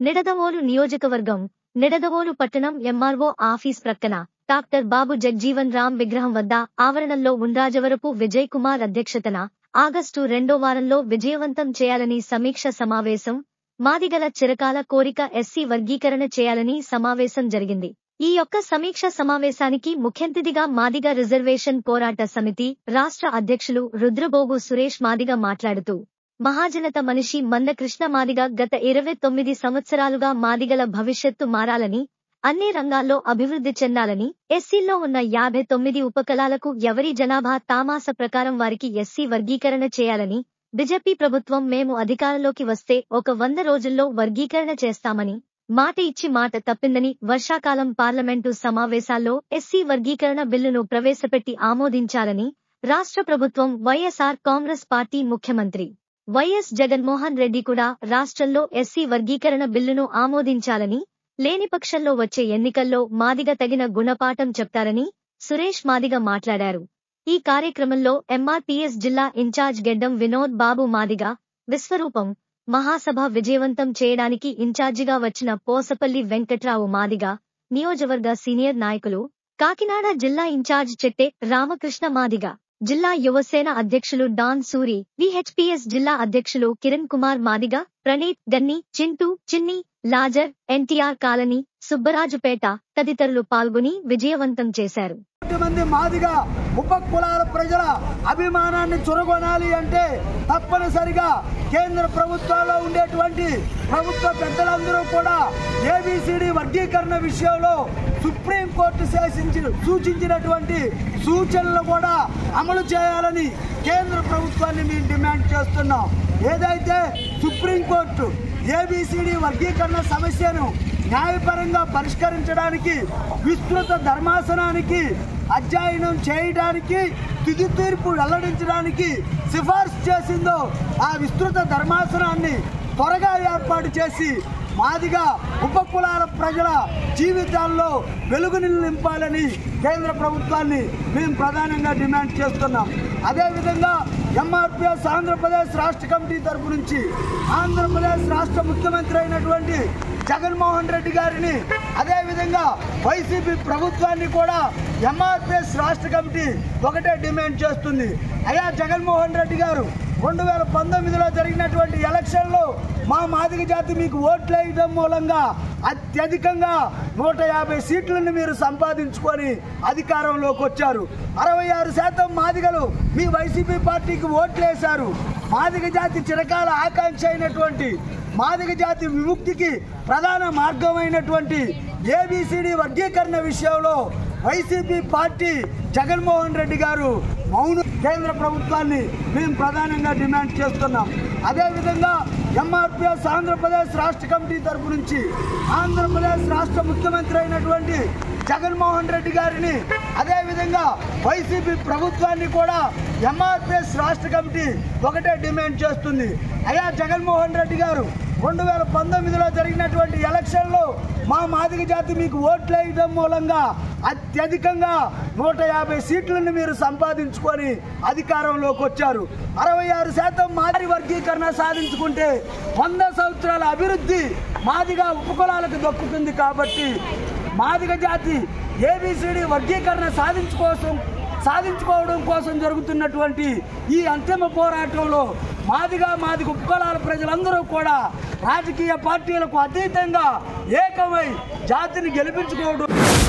నిడదవోలు నియోజకవర్గం నిడదవోలు పట్టణం MRO office ప్రక్కన డాక్టర్ బాబు జగ్జీవన్ రామ్ విగ్రహం వద్ద ఆవరణంలో ఉండ్రాజవరపు విజయ్ కుమార్ అధ్యక్షతన ఆగస్టు రెండో వారంలో విజయవంతం చేయాలని సమీక్ష సమావేశం మాదిగల చిరకాల కోరిక ఎస్సీ వర్గీకరణ చేయాలని సమావేశం జరిగింది ఈ యొక్క సమీక్ష సమావేశానికి ముఖ్యంతిథిగా మాదిగ రిజర్వేషన్ పోరాట సమితి రాష్ట్ర అధ్యక్షులు రుద్రబోగు సురేష్ మాదిగ మాట్లాడుతూ మహాజనత మనిషి మందకృష్ణ మాదిగ గత ఇరవై తొమ్మిది సంవత్సరాలుగా మాదిగల భవిష్యత్తు మారాలని అన్ని రంగాల్లో అభివృద్ధి చెందాలని ఎస్సీల్లో ఉన్న యాభై తొమ్మిది ఉపకలాలకు ఎవరి జనాభా తామాస ప్రకారం వారికి ఎస్సీ వర్గీకరణ చేయాలని బీజేపీ ప్రభుత్వం మేము అధికారంలోకి వస్తే ఒక వంద రోజుల్లో వర్గీకరణ చేస్తామని మాట ఇచ్చి మాట తప్పిందని వర్షాకాలం పార్లమెంటు సమావేశాల్లో ఎస్సీ వర్గీకరణ బిల్లును ప్రవేశపెట్టి ఆమోదించాలని రాష్ట్ర ప్రభుత్వం వైఎస్ఆర్ కాంగ్రెస్ పార్టీ ముఖ్యమంత్రి వైఎస్ జగన్మోహన్ రెడ్డి కూడా రాష్ట్రంలో ఎస్సీ వర్గీకరణ బిల్లును ఆమోదించాలని లేని పక్షంలో వచ్చే ఎన్నికల్లో మాదిగ తగిన గుణపాఠం చెప్తారని సురేష్ మాదిగ మాట్లాడారు ఈ కార్యక్రమంలో ఎంఆర్పీఎస్ జిల్లా ఇన్ఛార్జ్ గెడ్డం వినోద్ బాబు మాదిగ విశ్వరూపం మహాసభ విజయవంతం చేయడానికి ఇన్ఛార్జిగా వచ్చిన పోసపల్లి వెంకట్రావు మాదిగ నియోజకవర్గ సీనియర్ నాయకులు కాకినాడ జిల్లా ఇన్ఛార్జ్ చెట్టే రామకృష్ణ మాదిగ జిల్లా యువసేన అధ్యక్షులు డాన్ సూరి విహెచ్పిఎస్ జిల్లా అధ్యక్షులు కిరణ్ కుమార్ మాదిగ ప్రణీత్ గన్ని చింటూ చిన్ని లాజర్ ఎన్టీఆర్ కాలనీ సుబ్బరాజుపేట తదితరులు పాల్గొని విజయవంతం చేశారు కోటి మంది మాదిగా ఉప కులాల ప్రజల అభిమానాన్ని చురగొనాలి అంటే తప్పనిసరిగా కేంద్ర ప్రభుత్వాల్లో ఉండేటువంటి ప్రభుత్వ పెద్దలందరూ కూడా ఏబిసిడి వర్గీకరణ విషయంలో సుప్రీంకోర్టు శాసించిన సూచించినటువంటి సూచనలు కూడా అమలు చేయాలని కేంద్ర ప్రభుత్వాన్ని మేము డిమాండ్ చేస్తున్నాం ఏదైతే సుప్రీంకోర్టు ఏబిసిడి వర్గీకరణ సమస్యను న్యాయపరంగా పరిష్కరించడానికి విస్తృత ధర్మాసనానికి అధ్యయనం చేయడానికి తుది తీర్పు వెల్లడించడానికి సిఫార్సు చేసిందో ఆ విస్తృత ధర్మాసనాన్ని త్వరగా ఏర్పాటు చేసి మాదిగా ఉపకులాల ప్రజల జీవితాల్లో వెలుగుని నింపాలని కేంద్ర ప్రభుత్వాన్ని మేము ప్రధానంగా డిమాండ్ చేస్తున్నాం అదేవిధంగా ఎంఆర్పిఎస్ ఆంధ్రప్రదేశ్ రాష్ట్ర కమిటీ తరపు నుంచి ఆంధ్రప్రదేశ్ రాష్ట్ర ముఖ్యమంత్రి అయినటువంటి జగన్మోహన్ రెడ్డి గారిని అదేవిధంగా వైసీపీ ప్రభుత్వాన్ని కూడా ఎంఆర్పిఎస్ రాష్ట్ర కమిటీ ఒకటే డిమాండ్ చేస్తుంది అయ్యా జగన్మోహన్ రెడ్డి గారు రెండు వేల పంతొమ్మిదిలో జరిగినటువంటి ఎలక్షన్లో మా మాదిగ జాతి మీకు ఓట్లు వేయడం మూలంగా అత్యధికంగా నూట యాభై సీట్లను మీరు సంపాదించుకొని అధికారంలోకి వచ్చారు అరవై ఆరు శాతం మాదిగలు మీ వైసీపీ పార్టీకి ఓట్లు వేశారు మాదిగ జాతి చిరకాల ఆకాంక్ష అయినటువంటి మాదిగ జాతి విముక్తికి ప్రధాన మార్గమైనటువంటి ఏబిసిడి వర్గీకరణ విషయంలో వైసీపీ పార్టీ జగన్మోహన్ రెడ్డి గారు మౌన కేంద్ర ప్రభుత్వాన్ని మేము ప్రధానంగా డిమాండ్ చేస్తున్నాం అదేవిధంగా ఎంఆర్పిఎస్ ఆంధ్రప్రదేశ్ రాష్ట్ర కమిటీ తరపు నుంచి ఆంధ్రప్రదేశ్ రాష్ట్ర ముఖ్యమంత్రి అయినటువంటి జగన్మోహన్ రెడ్డి గారిని అదేవిధంగా వైసీపీ ప్రభుత్వాన్ని కూడా ఎంఆర్పిఎస్ రాష్ట్ర కమిటీ ఒకటే డిమాండ్ చేస్తుంది అయ్యా జగన్మోహన్ రెడ్డి గారు రెండు వేల పంతొమ్మిదిలో జరిగినటువంటి ఎలక్షన్లో మా మాదిగ జాతి మీకు ఓట్లు వేయడం మూలంగా అత్యధికంగా నూట యాభై సీట్లను మీరు సంపాదించుకొని అధికారంలోకి వచ్చారు అరవై ఆరు శాతం మాదిరి వర్గీకరణ సాధించుకుంటే వంద సంవత్సరాల అభివృద్ధి మాదిగా ఉపకులాలకు దక్కుతుంది కాబట్టి మాదిగ జాతి ఏబిసిడి వర్గీకరణ సాధించుకోసం సాధించుకోవడం కోసం జరుగుతున్నటువంటి ఈ అంతిమ పోరాటంలో మాదిగా మాదిగ ఉపకులాల ప్రజలందరూ కూడా రాజకీయ పార్టీలకు అతీతంగా ఏకమై జాతిని గెలిపించుకోవడం